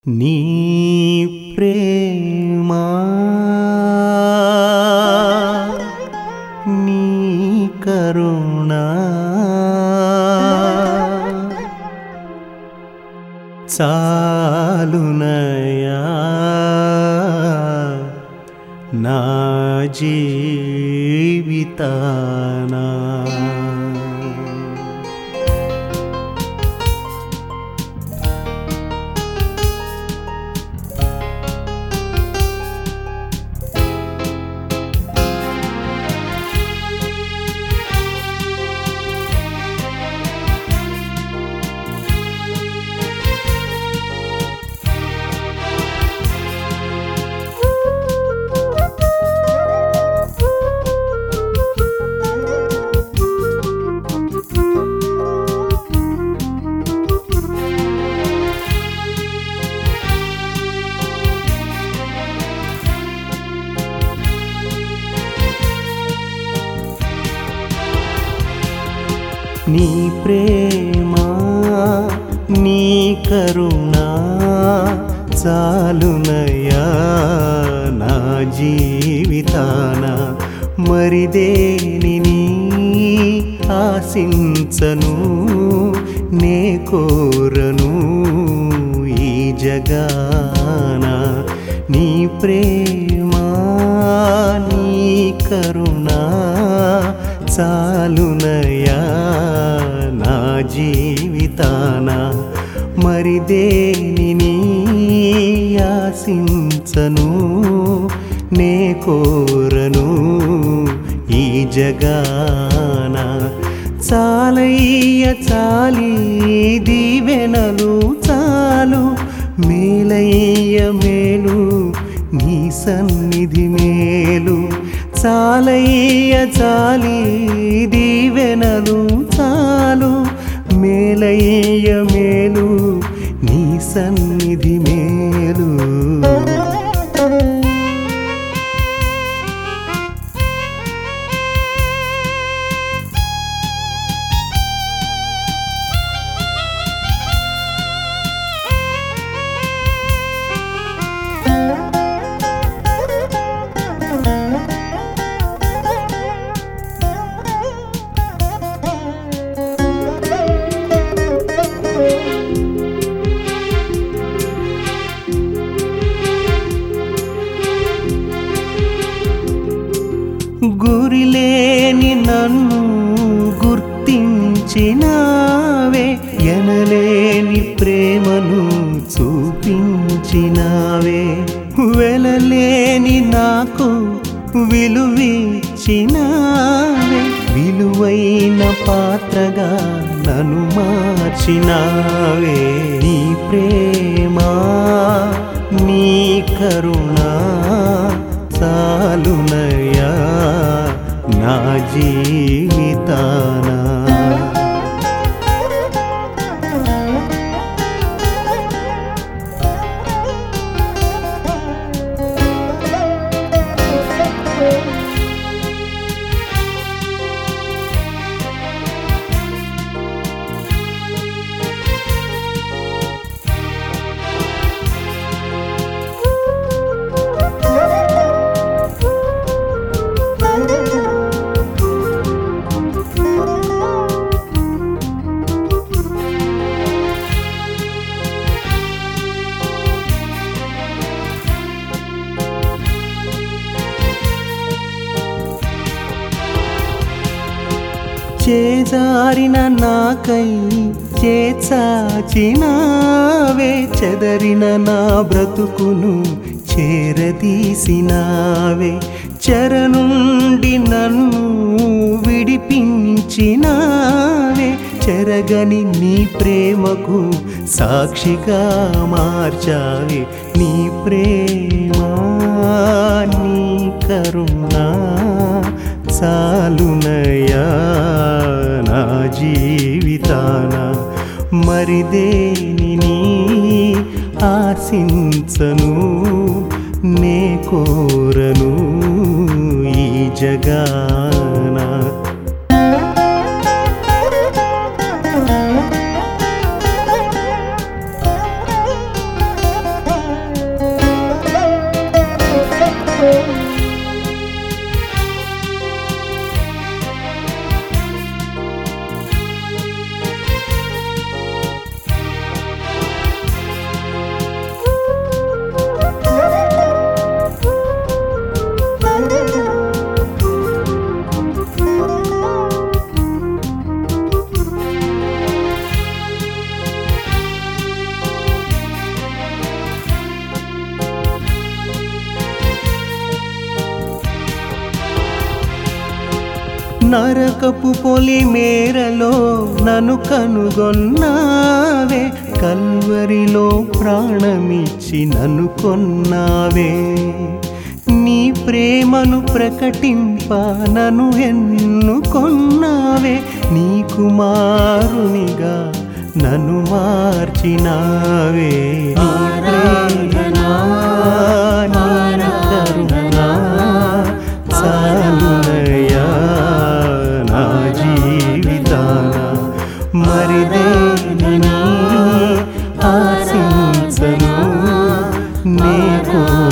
నీ ప్రేమ నీ కరుణ చాలునయా నా జీవితానా నీ ప్రేమ నీ కరుణ చాలునయా నా జీవితాన మరి దేనిని ఆశించను నే కోరను ఈ జగాన నీ ప్రేమ నీ కరుణ చాలునయా నా జీవితాన మరి దేనిని ఆశించను నే కోరను ఈ జగాన చాలయ్య చాలి దీవెనలు చాలు మేలయ్య మేలు నీ సన్నిధి మేలు చాలయ్య చాలి దీవెనలు చాలు మేలయ్య మేలు నీ సన్నిధి మేలు గురిలేని నన్ను గుర్తించినావే ఎనలేని ప్రేమను చూపించినావే వెలలేని నాకు విలువిచ్చినావే విలువైన పాత్రగా నన్ను మార్చినావే నీ ప్రేమ నీ కరుణ చాలునయా నా జీవితానా చేజారిన నాకై చేచాచినావే చెదరిన నా బ్రతుకును చేరదీసినావే చెర నుండి నన్ను విడిపించినావే చెరగని నీ ప్రేమకు సాక్షిగా మార్చావే నీ ప్రేమ నీ కరుణ చాలునయా నా జీవితాన మరి దేనిని ఆశించను నే కోరను ఈ జగాన నరకపు పొలి మేరలో నన్ను కనుగొన్నావే కల్వరిలో ప్రాణమిచ్చి నన్ను కొన్నావే నీ ప్రేమను ప్రకటింప నన్ను ఎన్నుకొన్నావే నీ కుమారునిగా నన్ను మార్చినావే నీ ప్రేమ, నీ కరుణ చాలయా నా జీవితాన మరి దేనిని ఆశించను నే కోరను